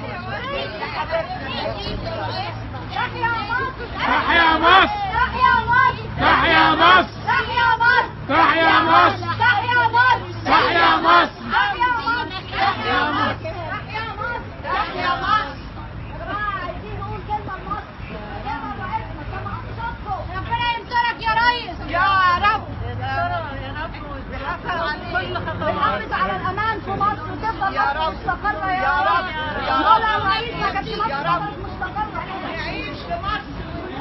تحيا مصر تحيا مصر تحيا مصر تحيا مصر ربنا ينصرك يا ريس يا رب نحافظ على الامان في مصر وتفضل يا مصر رب. مستقره يا يا رب رب. يا لولا رب. الرئيس ما كانتش مصر يا رب. كانت مستقره نعيش في مصر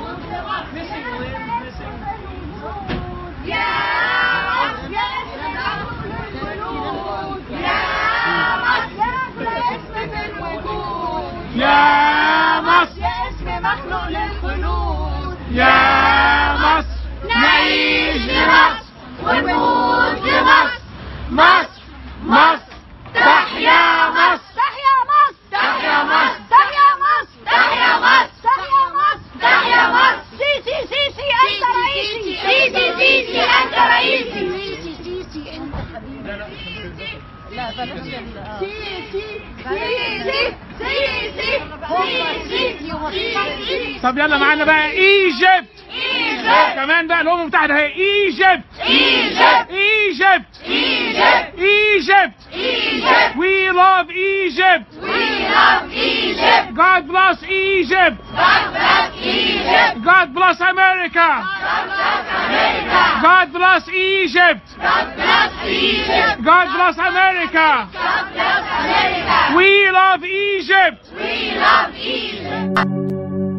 يا مصر يا اسم الوجود يا مصر يا مصر يا اسم مخلوق للخلود يا مصر نعيش لمصر ونموت لمصر مصر مصر تحيا مصر تحيا مصر تحيا مصر. تحيا مصر تحيا مصر تحيا مصر تحيا مصر سيسي سيسي انت رئيسي سيسي سيسي انت رئيسي سيسي سيسي انت حبيبي لا بلاش سيسي سيسي سيسي سيسي سيسي طب يلا معانا بقى ايجيبت ايجيبت كمان بقى الامم المتحده اهي ايجيبت ايجيبت ايجيبت ايجيبت ايجيبت ايجيبت We love Egypt. We love Egypt. God bless Egypt. God bless Egypt. God bless America. God bless America. God bless Egypt. God bless Egypt. God bless America. God bless America. We love Egypt. We love Egypt.